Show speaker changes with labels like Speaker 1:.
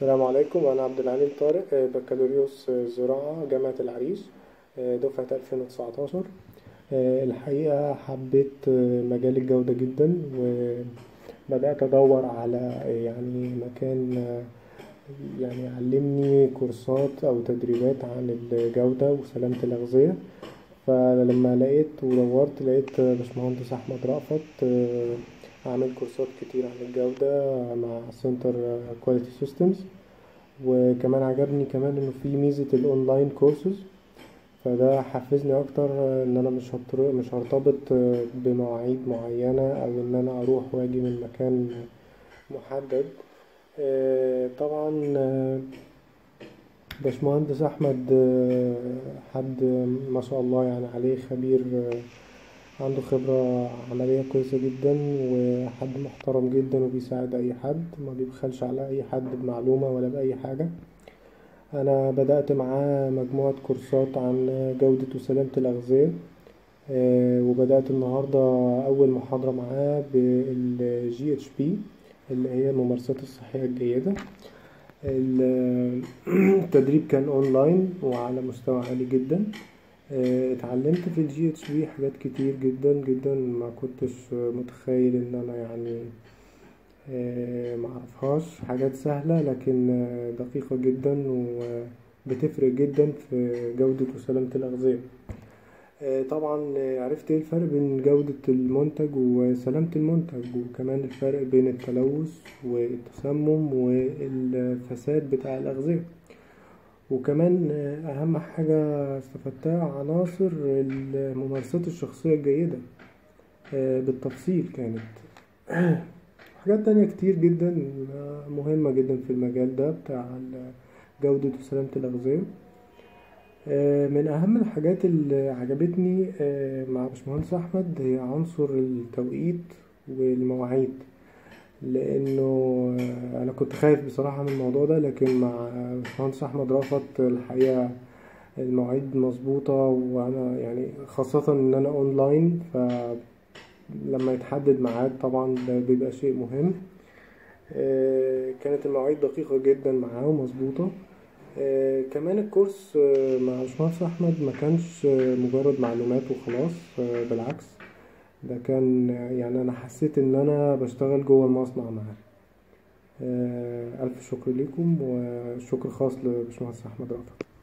Speaker 1: السلام عليكم أنا عبد العليم طارق آه، بكالوريوس آه، زراعة جامعة العريش آه، دفعة 2019 آه، الحقيقة حبيت آه، مجال الجودة جدا وبدأت أدور على آه، يعني مكان آه، يعني يعلمني كورسات أو تدريبات عن الجودة وسلامة الأغذية فلما لقيت ودورت لقيت باشمهندس أحمد رأفت آه، عامل كورسات كتير عن الجودة مع سنتر كواليتي سيستمز وكمان عجبني كمان انه في ميزة الاونلاين كورسز فده حفزني اكتر ان انا مش هطر... مش هرتبط بمواعيد معينة او ان انا اروح واجي من مكان محدد آه، طبعا آه، باشمهندس احمد آه، حد ما شاء الله يعني عليه خبير آه، عنده خبرة عملية كويسة جدا وحد محترم جدا وبيساعد أي حد ما بيبخلش على أي حد بمعلومة ولا بأي حاجة أنا بدأت معاه مجموعة كورسات عن جودة وسلامة الأغذية آه، وبدأت النهاردة أول محاضرة معاه بالجي اتش بي اللي هي الممارسات الصحية الجيدة ال- التدريب كان اونلاين وعلى مستوى عالي جدا آه، اتعلمت في الجي اتش بي حاجات كتير جدا جدا ما كنتش متخيل ان انا يعني آه، معرفهاش حاجات سهلة لكن آه، دقيقة جدا وبتفرق جدا في جودة وسلامة الأغذية آه، طبعا آه، عرفت ايه الفرق بين جودة المنتج وسلامة المنتج وكمان الفرق بين التلوث والتسمم والفساد بتاع الأغذية وكمان آه، أهم حاجة استفدتها عناصر الممارسات الشخصية الجيدة آه، بالتفصيل كانت حاجات تانية كتير جدا آه، مهمة جدا في المجال ده بتاع ال- جودة وسلامة الأغذية آه، من أهم الحاجات اللي عجبتني آه، مع باشمهندس أحمد هي عنصر التوقيت والمواعيد لأنه آه، أنا كنت خايف بصراحة من الموضوع ده لكن مع باشمهندس أحمد رأفت الحقيقة المواعيد مظبوطة وأنا يعني خاصة إن أنا أونلاين فلما يتحدد ميعاد طبعا ده بيبقى شيء مهم آه، كانت المواعيد دقيقة جدا معاه ومظبوطة آه، كمان الكورس آه، مع باشمهندس أحمد ما كانش آه، مجرد معلومات وخلاص آه، بالعكس ده كان يعني أنا حسيت إن أنا بشتغل جوه المصنع معاه آه، ألف شكر لكم وشكر خاص لباشمهندس أحمد رأفت